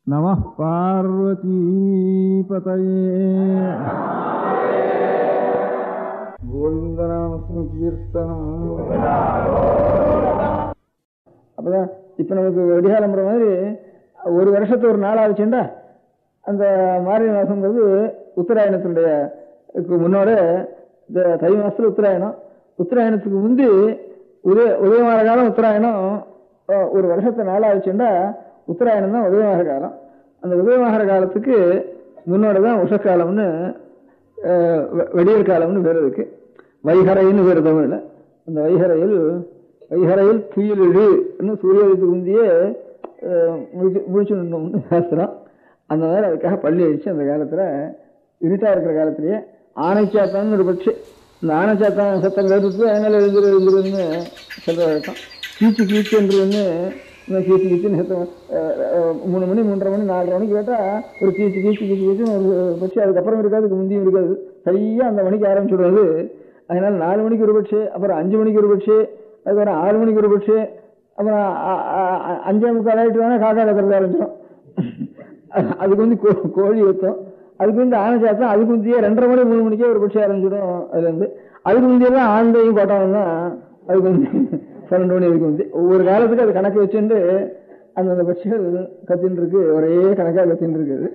नमः पार्वतीपतये கோவிந்தநாமசங்கீர்த்தனம் அப்பதான் இப்ப நமக்கு வெடிகாலம்புற மாதிரி ஒரு வருஷத்து ஒரு நாள் ஆச்சுண்டா அந்த மார்கழி மாசங்கிறது உத்தராயணத்தினுடைய க்கு முன்னோட இந்த தை மாசத்துல உத்தராயணம் உத்தராயணத்துக்கு முந்தி உதய உதயமான காலம் உத்தராயணம் அஹ், ஒரு வருஷத்து நாள் ஆச்சுண்டா உத்தராயணம் தான் உதயமாகிற காலம் அந்த உதயமாகிற காலத்துக்கு முன்னோட தான் உஷக்காலம்னு அஹ், வெ- வெடியற் காலம்னு பேர் இருக்கு வைகரைன்னு பேர் தமிழ்ல அந்த வைகரையில் வைகரையில் துயிலிழு சூரியத்துக்கு முந்தியே அஹ், முழிச்சு முழிச்சு நின்றோம்னு சாஸ்திரம் அந்த மாதிரி அதுக்காக பள்ளி அடிச்சு அந்த காலத்துல இருட்டா இருக்கிற காலத்திலேயே ஆனைச்சாத்தான்னு ஒரு பட்சி இந்த ஆனைச்சாத்தான் சத்தம் கேட்டுட்டு அதனால எழுந்துரு எழுந்துருன்னு சொல்ற வழக்கம் கீச்சு கீச்சுன்றதுன்னு இந்த கீச்சு கீச்சுன்னு சத்தம் அஹ், அஹ், மூணு மணி மூன்றரை மணி நாலரை மணிக்கு கேட்டா ஒரு கீச்சு கீச்சு கீச்சு கீச்சுன்னு ஒரு பட்சி அதுக்கப்புறம் இருக்காது அதுக்கு முந்தியும் இருக்காது சரியா அந்த மணிக்கு ஆரம்பிச்சுடுறது அதனால நாலு மணிக்கு ஒரு பட்சி அப்புறம் அஞ்சு மணிக்கு ஒரு பட்சி அதுக்கப்புறம் ஆறு மணிக்கு ஒரு பட்சி அப்புறம் அ- அ- அ- அஞ்சே முக்கால் ஆயிட்டு வேணா காக்கா கத்துறது ஆரம்பிச்சிடும் அதுக்கு வந்து கோ- கோழி வைத்தோம் அதுக்கு வந்து ஆனை சாத்தம் அதுக்கு முந்தையே ரெண்டரை மணி மூணு மணிக்கே ஒரு பட்சி ஆரம்பிச்சிடும் அதுல இருந்து அதுக்கு முந்தைய தான் ஆந்தையும் கோட்டாவும் தான் அதுக்கு வந்து பன்னெண்டு மணி அதுக்கு வந்து ஒவ்வொரு காலத்துக்கு அது கணக்கு வச்சுட்டு அந்தந்த பட்சிகள் கத்தின்னு இருக்கு ஒரே கணக்காக கத்தின்னு இருக்குது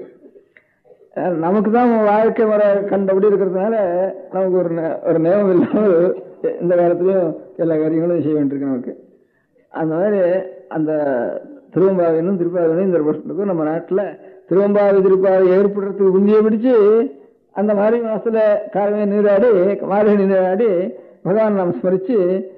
அஹ் நமக்கு தான் வாழ்க்கை முறை கண்டபடி இருக்கிறதுனால நமக்கு ஒரு நே- ஒரு நேரம் இல்லாமல் இந்த காலத்துலயும் எல்லா காரியங்களும் செய்ய வேண்டியிருக்கு நமக்கு அந்த மாதிரி அந்த திருவம்பாவினும் திருப்பாவினும் இந்த வருஷத்துக்கும் நம்ம நாட்டுல திருவம்பாவி திருப்பாவை ஏற்படுறதுக்கு முந்திய பிடிச்சு அந்த மாதிரி மாசத்துல காலமே நீராடி மார்கழி நீராடி பகவான் நாம் ஸ்மரிச்சு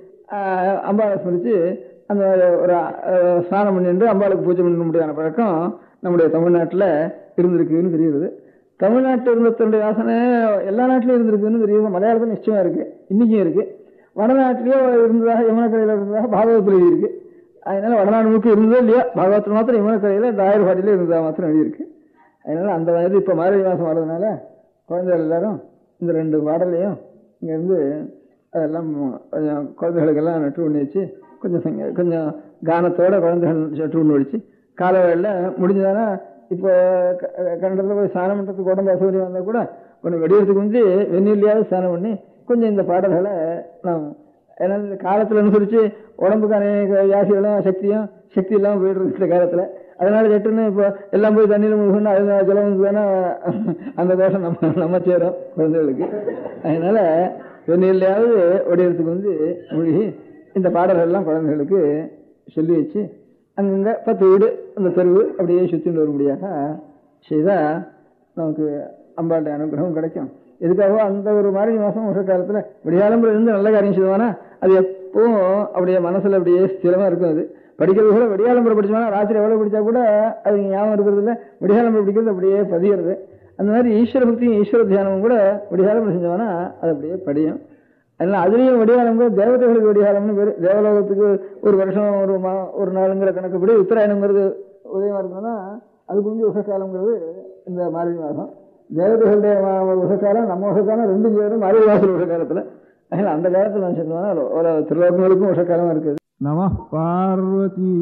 ஆஹ், அம்பாளை ஸ்மரிச்சு அந்த ஒரு ஆஹ், ஸ்நானம் பண்ணிட்டு அம்பாளுக்கு பூஜை பண்ண முடியாத பழக்கம் நம்முடைய தமிழ்நாட்டுல இருந்திருக்குன்னு தெரியுது தமிழ்நாட்டு இருந்ததனுடைய வாசனை எல்லா நாட்டிலும் இருந்திருக்குன்னு தெரியுது மலையாளத்துல நிச்சயமா இருக்கு இன்னைக்கும் இருக்கு வடநாட்டிலேயே இருந்ததாக யமுனக்கரையில் இருந்ததாக பாகவத்தில் எழுதியிருக்கு அதனால வடநாடு முழுக்க இருந்ததோ இல்லையா பாகவத்தில் மாத்திரம் யமுனக்கரையில் இந்த ஆயுர்வாடியில் இருந்ததாக மாத்திரம் எழுதியிருக்கு அதனால அந்த மாதிரி இப்போ மார்கழி மாதம் வர்றதுனால குழந்தைகள் எல்லாரும் இந்த ரெண்டு பாடலையும் இங்கேருந்து அதெல்லாம் கொஞ்சம் குழந்தைகளுக்கெல்லாம் நட்டு பண்ணி வச்சு கொஞ்சம் சங்க- கொஞ்சம் கானத்தோட குழந்தைகள் நட்டு பண்ணி வச்சு காலை வேளையில முடிஞ்சதானா இப்போ கண்டத்தில் போய் ஸ்நானம் பண்ணுறதுக்கு உடம்பு அசௌகரியம் வந்தால் கூட கொஞ்சம் வெடியறதுக்கு வந்து வெந்நீர்லையாவது ஸ்நானம் பண்ணி கொஞ்சம் இந்த பாடல்களை நாம் ஏன்னா இந்த காலத்தில் அனுசரித்து உடம்புக்கு அநேக வியாதிகளும் சக்தியும் சக்தி இல்லாமல் போயிடுறது இந்த காலத்தில் அதனால சட்டுன்னு இப்போ எல்லாம் போய் தண்ணியில் முழுகணும் அது ஜலம் வந்து தானே அந்த தோஷம் நம்ம நம்ம சேரும் குழந்தைகளுக்கு அதனால வெந்நீர்லையாவது ஒடியறதுக்கு வந்து மூழ்கி இந்த பாடல்கள்லாம் குழந்தைகளுக்கு சொல்லி வச்சு அங்கங்க பத்து வீடு அந்த தெருவு அப்படியே சுற்றிட்டு வரும்படியாக செய்தா நமக்கு அம்பாளுடைய அனுகிரகம் கிடைக்கும் எதுக்காக அந்த ஒரு மார்கழி மாசம் வருஷ காலத்துல விடியாலம்புல இருந்து நல்ல காரியம் செய்வானா அது எப்பவும் அப்படியே மனசுல அப்படியே ஸ்திரமா இருக்கும் அது படிக்கிறது கூட விடியாலம்புரை படிச்சோம்னா ராத்திரி எவ்வளவு படிச்சா கூட அது ஞாபகம் இருக்கிறது இல்லை விடியாலம்புரை படிக்கிறது அப்படியே பதிகிறது அந்த மாதிரி ஈஸ்வர பக்தியும் ஈஸ்வர தியானமும் கூட விடியாலம்புரை செஞ்சோம்னா அது அப்படியே படியும் அதனால அதுலயும் விடியாலம் கூட தேவதைகளுக்கு விடியாலம்னு பேரு தேவலோகத்துக்கு ஒரு வருஷம் ஒரு மா ஒரு நாளுங்கிற கணக்குப்படி உத்தராயணங்கிறது உதயமா இருந்ததுன்னா அதுக்கு வந்து உஷக்காலங்கிறது இந்த மார்கழி மாதம் தேவதைகளுடைய மா- உஷக்காலம் நம்ம உஷக்காலம் ரெண்டும் சேரும் மார்கழி மாசம் உஷக்காலத்துல அதனால அந்த காலத்துல நான் சொன்னோம்னா ஒரு திருலோகங்களுக்கும் உஷக்காலமா இருக்குது நம பார்வதி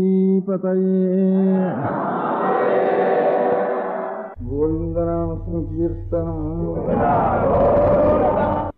பதயே கோவிந்தநாம கீர்த்தனம்